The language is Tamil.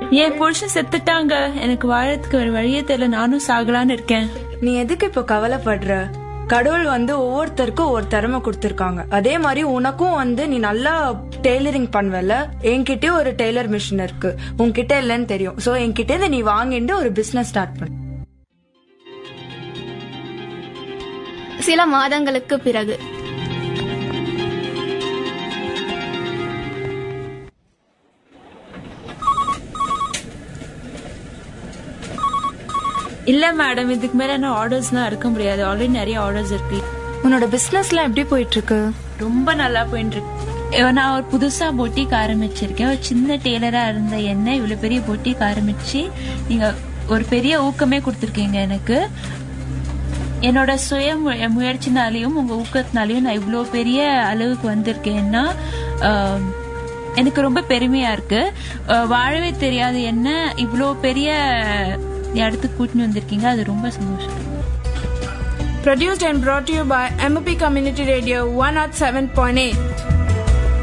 என் புருஷன் செத்துட்டாங்க எனக்கு வாழறதுக்கு ஒரு வழியே தெரியல நானும் சாகலான்னு இருக்கேன் நீ எதுக்கு இப்போ கவலைப்படுற கடவுள் வந்து ஒவ்வொருத்தருக்கும் ஒரு திறமை கொடுத்துருக்காங்க அதே மாதிரி உனக்கும் வந்து நீ நல்லா டெய்லரிங் பண்ணுவல என்கிட்டயே ஒரு டெய்லர் மிஷின் இருக்கு உன்கிட்ட இல்லைன்னு தெரியும் சோ என்கிட்ட இருந்து நீ வாங்கிட்டு ஒரு பிசினஸ் ஸ்டார்ட் பண்ணு சில மாதங்களுக்கு பிறகு இல்ல மேடம் இதுக்கு மேல நான் ஆர்டர்ஸ்லாம் இருக்க முடியாது ஆல்ரெடி நிறைய ஆர்டர்ஸ் இருக்கு உன்னோட பிசினஸ்லாம் எப்படி போயிட்டு இருக்கு ரொம்ப நல்லா போயிட்டு இருக்கு அஹ் நான் ஒரு புதுசா பொட்டிக் ஆரம்பிச்சிருக்கேன் ஒரு சின்ன டெய்லரா இருந்த என்ன இவ்வளவு பெரிய பொட்டிக் ஆரம்பிச்சு நீங்க ஒரு பெரிய ஊக்கமே கொடுத்துருக்கீங்க எனக்கு என்னோட சுய மு- முயற்சினாலையும் உங்க ஊக்கத்தினாலையும் நான் இவ்வளோ பெரிய அளவுக்கு வந்திருக்கேன்னா ஆம், எனக்கு ரொம்ப பெருமையா இருக்கு அஹ் வாழவே தெரியாத என்ன இவ்வளோ பெரிய இடத்துக்கு கூட்டின்னு வந்திருக்கீங்க அது ரொம்ப சந்தோஷம் Produced and brought to you by MOP Community Radio 107.8.